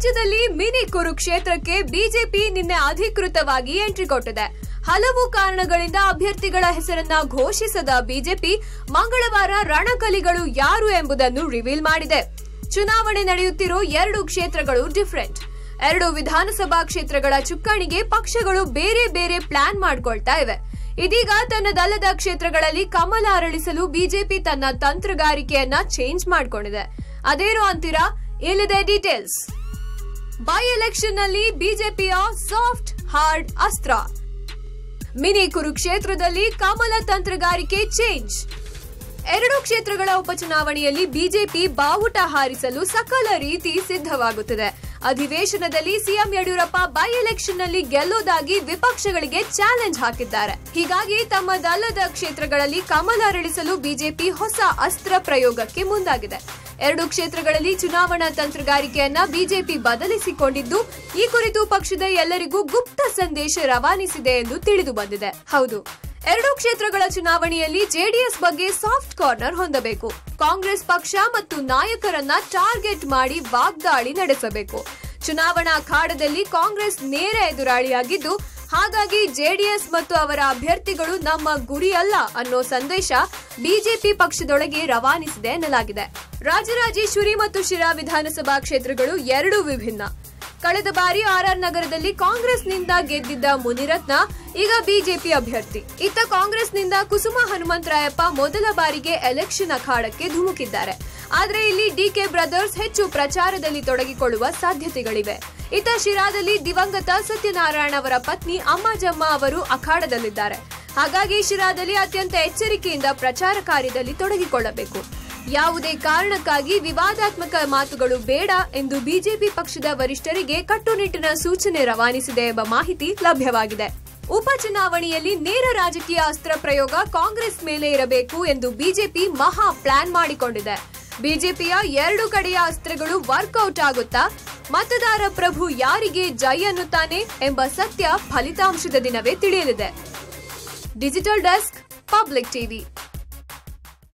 ರಾಜ್ಯದಲ್ಲಿ mini ಕುರುಕ್ಷೇತ್ರಕ್ಕೆ BJP ನಿನ್ನೆ ಅಧಿಕೃತವಾಗಿ ಎಂಟ್ರಿ ಕೊಟ್ಟಿದೆ ಹಲವು ಕಾರಣಗಳಿಂದ ಅಭ್ಯರ್ಥಿಗಳ ಹೆಸರನ್ನ ಘೋಷಿಸದ ಬಿಜೆಪಿ ಮಂಗಳವಾರ ರಣಕಲಿಗಳು ಯಾರು ಎಂಬುದನ್ನು ರಿವೀಲ್ ಮಾಡಿದೆ ಚುನಾವಣೆ ನಡೆಯುತ್ತಿರೋ ಎರಡು ಕ್ಷೇತ್ರಗಳು ಡಿಫರೆಂಟ್ ಎರಡು ವಿಧಾನಸಭಾ ಕ್ಷೇತ್ರಗಳ ಚುಕ್ಕಾಣಿಗೆ ಪಕ್ಷಗಳು ಬೇರೆ ಬೇರೆ ಪ್ಲಾನ್ ಮಾಡ್ಕೊಳ್ತಾ ಇವೆ ಇದೀಗ ತನ್ನದಲ್ಲದ ಕ್ಷೇತ್ರಗಳಲ್ಲಿ ಕಮಲ ಅರಳಿಸಲು ಬಿಜೆಪಿ ತನ್ನ ತಂತ್ರಗಾರಿಕೆಯನ್ನ ಚೇಂಜ್ ಮಾಡ್ಕೊಂಡಿದೆ ಅದೇನು ಅಂತೀರಾ ಇಲ್ಲಿದೆ ಡೀಟೇಲ್ಸ್ ಬೈ ಎಲೆಕ್ಷನ್ ನಲ್ಲಿ ಬಿಜೆಪಿಯ ಸಾಫ್ಟ್ ಹಾರ್ಡ್ ಅಸ್ತ್ರ ಮಿನಿ ಕುರುಕ್ಷೇತ್ರದಲ್ಲಿ ಕಮಲ ತಂತ್ರಗಾರಿಕೆ ಚೇಂಜ್ ಎರಡು ಕ್ಷೇತ್ರಗಳ ಉಪಚುನಾವಣೆಯಲ್ಲಿ ಬಿಜೆಪಿ ಬಾವುಟ ಹಾರಿಸಲು ಸಕಲ ರೀತಿ ಸಿದ್ಧವಾಗುತ್ತಿದೆ ಅಧಿವೇಶನದಲ್ಲಿ ಸಿಎಂ ಯಡಿಯೂರಪ್ಪ ಬೈ ಎಲೆಕ್ಷನ್ ನಲ್ಲಿ ಗೆಲ್ಲೋದಾಗಿ ವಿಪಕ್ಷಗಳಿಗೆ ಚಾಲೆಂಜ್ ಹಾಕಿದ್ದಾರೆ ಹೀಗಾಗಿ ತಮ್ಮದಲ್ಲದ ಕ್ಷೇತ್ರಗಳಲ್ಲಿ ಕಮಲ ಅರಳಿಸಲು ಬಿಜೆಪಿ ಹೊಸ ಅಸ್ತ್ರ ಪ್ರಯೋಗಕ್ಕೆ ಮುಂದಾಗಿದೆ ಎರಡು ಕ್ಷೇತ್ರಗಳಲ್ಲಿ ಚುನಾವಣಾ ತಂತ್ರಗಾರಿಕೆಯನ್ನ ಬಿಜೆಪಿ ಬದಲಿಸಿಕೊಂಡಿದ್ದು ಈ ಕುರಿತು ಪಕ್ಷದ ಎಲ್ಲರಿಗೂ ಗುಪ್ತ ಸಂದೇಶ ರವಾನಿಸಿದೆ ಎಂದು ತಿಳಿದು ಬಂದಿದೆ ಹೌದು ಎರಡು ಕ್ಷೇತ್ರಗಳ ಚುನಾವಣೆಯಲ್ಲಿ ಜೆಡಿಎಸ್ ಬಗ್ಗೆ ಸಾಫ್ಟ್ ಕಾರ್ನರ್ ಹೊಂದಬೇಕು ಕಾಂಗ್ರೆಸ್ ಪಕ್ಷ ಮತ್ತು ನಾಯಕರನ್ನ ಟಾರ್ಗೆಟ್ ಮಾಡಿ ವಾಗ್ದಾಳಿ ನಡೆಸಬೇಕು ಚುನಾವಣಾ ಅಖಾಡದಲ್ಲಿ ಕಾಂಗ್ರೆಸ್ ನೇರ ಎದುರಾಳಿಯಾಗಿದ್ದು ಹಾಗಾಗಿ ಜೆಡಿಎಸ್ ಮತ್ತು ಅವರ ಅಭ್ಯರ್ಥಿಗಳು ನಮ್ಮ ಗುರಿಯಲ್ಲ ಅನ್ನೋ ಸಂದೇಶ ಬಿಜೆಪಿ ಪಕ್ಷದೊಳಗೆ ರವಾನಿಸಿದೆ ಎನ್ನಲಾಗಿದೆ ರಾಜರಾಜೇಶ್ವರಿ ಮತ್ತು ಶಿರಾ ವಿಧಾನಸಭಾ ಕ್ಷೇತ್ರಗಳು ಎರಡು ವಿಭಿನ್ನ ಕಳೆದ ಬಾರಿ ಆರ್ಆರ್ ನಗರದಲ್ಲಿ ಕಾಂಗ್ರೆಸ್ನಿಂದ ಗೆದ್ದಿದ್ದ ಮುನಿರತ್ನ ಈಗ ಬಿಜೆಪಿ ಅಭ್ಯರ್ಥಿ ಇತ್ತ ಕಾಂಗ್ರೆಸ್ನಿಂದ ಕುಸುಮ ಹನುಮಂತರಾಯಪ್ಪ ಮೊದಲ ಬಾರಿಗೆ ಎಲೆಕ್ಷನ್ ಅಖಾಡಕ್ಕೆ ಧುಮುಕಿದ್ದಾರೆ ಆದ್ರೆ ಇಲ್ಲಿ ಡಿಕೆ ಬ್ರದರ್ಸ್ ಹೆಚ್ಚು ಪ್ರಚಾರದಲ್ಲಿ ತೊಡಗಿಕೊಳ್ಳುವ ಸಾಧ್ಯತೆಗಳಿವೆ ಇತ್ತ ಶಿರಾದಲ್ಲಿ ದಿವಂಗತ ಸತ್ಯನಾರಾಯಣ ಅವರ ಪತ್ನಿ ಅಮ್ಮಾಜಮ್ಮ ಅವರು ಅಖಾಡದಲ್ಲಿದ್ದಾರೆ ಹಾಗಾಗಿ ಶಿರಾದಲ್ಲಿ ಅತ್ಯಂತ ಎಚ್ಚರಿಕೆಯಿಂದ ಪ್ರಚಾರ ಕಾರ್ಯದಲ್ಲಿ ತೊಡಗಿಕೊಳ್ಳಬೇಕು ಯಾವುದೇ ಕಾರಣಕ್ಕಾಗಿ ವಿವಾದಾತ್ಮಕ ಮಾತುಗಳು ಬೇಡ ಎಂದು ಬಿಜೆಪಿ ಪಕ್ಷದ ವರಿಷ್ಠರಿಗೆ ಕಟ್ಟುನಿಟ್ಟಿನ ಸೂಚನೆ ರವಾನಿಸಿದೆ ಎಂಬ ಮಾಹಿತಿ ಲಭ್ಯವಾಗಿದೆ ಉಪಚುನಾವಣೆಯಲ್ಲಿ ನೇರ ರಾಜಕೀಯ ಅಸ್ತ್ರ ಪ್ರಯೋಗ ಕಾಂಗ್ರೆಸ್ ಮೇಲೆ ಇರಬೇಕು ಎಂದು ಬಿಜೆಪಿ ಮಹಾ ಪ್ಲಾನ್ ಮಾಡಿಕೊಂಡಿದೆ ಬಿಜೆಪಿಯ ಎರಡು ಕಡೆಯ ಅಸ್ತ್ರಗಳು ವರ್ಕೌಟ್ ಆಗುತ್ತಾ ಮತದಾರ ಪ್ರಭು ಯಾರಿಗೆ ಜೈ ಅನ್ನುತ್ತಾನೆ ಎಂಬ ಸತ್ಯ ಫಲಿತಾಂಶದ ದಿನವೇ ತಿಳಿಯಲಿದೆ ಡಿಜಿಟಲ್ ಡೆಸ್ಕ್ ಪಬ್ಲಿಕ್ ಟಿವಿ